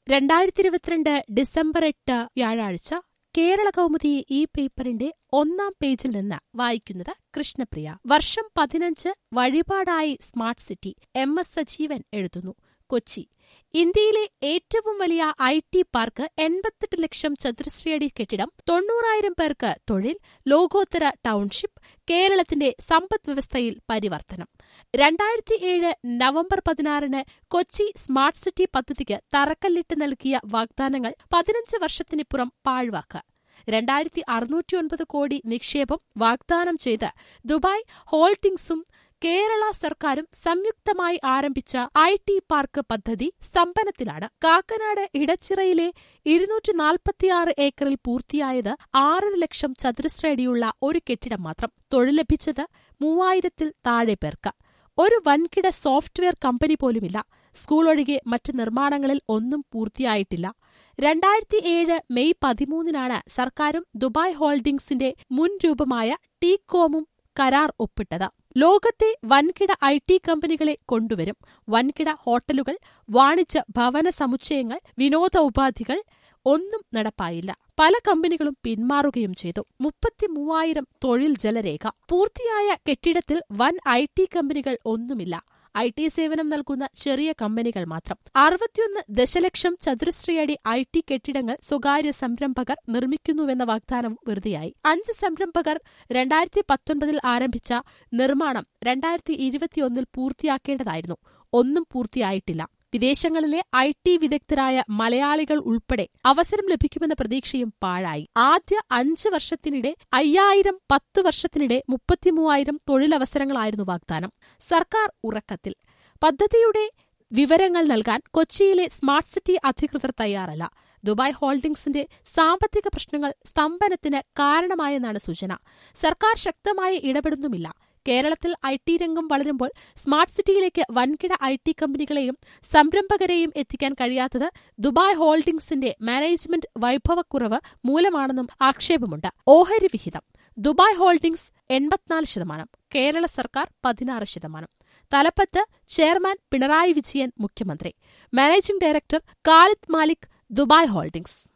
രണ്ടായിരത്തി ഇരുപത്തിരണ്ട് ഡിസംബർ എട്ട് വ്യാഴാഴ്ച കേരള കൗമുദി ഈ പേപ്പറിന്റെ ഒന്നാം പേജിൽ നിന്ന് വായിക്കുന്നത് കൃഷ്ണപ്രിയ വർഷം പതിനഞ്ച് വഴിപാടായി smart city M S Sajeevan എഴുതുന്നു കൊച്ചി ഇന്ത്യയിലെ ഏറ്റവും വലിയ ഐ ടി പാർക്ക് എൺപത്തെട്ട് ലക്ഷം ചതുരശ്രയടി കെട്ടിടം തൊണ്ണൂറായിരം പേർക്ക് തൊഴിൽ ലോകോത്തര ടൗൺഷിപ്പ് കേരളത്തിന്റെ സമ്പദ് വ്യവസ്ഥയിൽ പരിവർത്തനം രണ്ടായിരത്തി ഏഴ് നവംബർ പതിനാറിന് കൊച്ചി സ്മാർട്ട് സിറ്റി പദ്ധതിക്ക് തറക്കല്ലിട്ട് നൽകിയ വാഗ്ദാനങ്ങൾ പതിനഞ്ച് വർഷത്തിനിപ്പുറം പാഴ്വാക്ക് രണ്ടായിരത്തി അറുന്നൂറ്റിയൊൻപത് കോടി നിക്ഷേപം വാഗ്ദാനം ചെയ്ത് ദുബായ് ഹോൾഡിംഗ്സും കേരള സർക്കാരും സംയുക്തമായി ആരംഭിച്ച ഐ ടി പാർക്ക് പദ്ധതി സ്തംഭനത്തിലാണ് കാക്കനാട് ഇടച്ചിറയിലെ ഇരുന്നൂറ്റി നാൽപ്പത്തിയാറ് ഏക്കറിൽ പൂർത്തിയായത് ആറര ലക്ഷം ചതുരശ്രയടിയുള്ള ഒരു കെട്ടിടം മാത്രം തൊഴിൽ ലഭിച്ചത് മൂവായിരത്തിൽ താഴെ പേർക്ക് ഒരു വൻകിട സോഫ്റ്റ്വെയർ കമ്പനി പോലുമില്ല സ്കൂൾ ഒഴികെ മറ്റ് നിർമ്മാണങ്ങളിൽ ഒന്നും പൂർത്തിയായിട്ടില്ല രണ്ടായിരത്തി ഏഴ് മെയ് പതിമൂന്നിനാണ് സർക്കാരും ദുബായ് ഹോൾഡിംഗ്സിന്റെ മുൻ രൂപമായ ടീകോമും കരാർ ഒപ്പിട്ടത് ലോകത്തെ വൻകിട ഐ ടി കമ്പനികളെ കൊണ്ടുവരും വൻകിട ഹോട്ടലുകൾ വാണിജ്യ ഭവന സമുച്ചയങ്ങൾ വിനോദ ഉപാധികൾ ഒന്നും നടപ്പായില്ല പല കമ്പനികളും പിന്മാറുകയും ചെയ്തു മുപ്പത്തിമൂവായിരം തൊഴിൽ ജലരേഖ പൂർത്തിയായ കെട്ടിടത്തിൽ വൻ ഐ ടി കമ്പനികൾ ഒന്നുമില്ല ഐ ടി സേവനം നൽകുന്ന ചെറിയ കമ്പനികൾ മാത്രം അറുപത്തിയൊന്ന് ദശലക്ഷം ചതുരശ്രയടി ഐ ടി കെട്ടിടങ്ങൾ സ്വകാര്യ സംരംഭകർ നിർമ്മിക്കുന്നുവെന്ന വാഗ്ദാനവും വെറുതെയായി അഞ്ച് സംരംഭകർ രണ്ടായിരത്തി പത്തൊൻപതിൽ ആരംഭിച്ച നിർമ്മാണം രണ്ടായിരത്തി ഇരുപത്തിയൊന്നിൽ പൂർത്തിയാക്കേണ്ടതായിരുന്നു ഒന്നും പൂർത്തിയായിട്ടില്ല വിദേശങ്ങളിലെ ഐ ടി വിദഗ്ധരായ മലയാളികൾ ഉൾപ്പെടെ അവസരം ലഭിക്കുമെന്ന പ്രതീക്ഷയും പാഴായി ആദ്യ അഞ്ച് വർഷത്തിനിടെ അയ്യായിരം പത്ത് വർഷത്തിനിടെ മുപ്പത്തിമൂവായിരം തൊഴിലവസരങ്ങളായിരുന്നു വാഗ്ദാനം സർക്കാർ ഉറക്കത്തിൽ പദ്ധതിയുടെ വിവരങ്ങൾ നൽകാൻ കൊച്ചിയിലെ സ്മാർട്ട് സിറ്റി അധികൃതർ തയ്യാറല്ല ദുബായ് ഹോൾഡിംഗ്സിന്റെ സാമ്പത്തിക പ്രശ്നങ്ങൾ സ്തംഭനത്തിന് കാരണമായെന്നാണ് സൂചന സർക്കാർ ശക്തമായി ഇടപെടുന്നുമില്ല കേരളത്തിൽ ഐ ടി രംഗം വളരുമ്പോൾ സ്മാർട്ട് സിറ്റിയിലേക്ക് വൻകിട ഐ ടി കമ്പനികളെയും സംരംഭകരെയും എത്തിക്കാൻ കഴിയാത്തത് ദുബായ് ഹോൾഡിംഗ്സിന്റെ മാനേജ്മെന്റ് വൈഭവക്കുറവ് മൂലമാണെന്നും ആക്ഷേപമുണ്ട് ഓഹരി വിഹിതം ദുബായ് ഹോൾഡിംഗ്സ് എൺപത്തിനാല് ശതമാനം കേരള സർക്കാർ പതിനാറ് ശതമാനം തലപ്പത്ത് ചെയർമാൻ പിണറായി വിജയൻ മുഖ്യമന്ത്രി managing director Khalid Malik Dubai holdings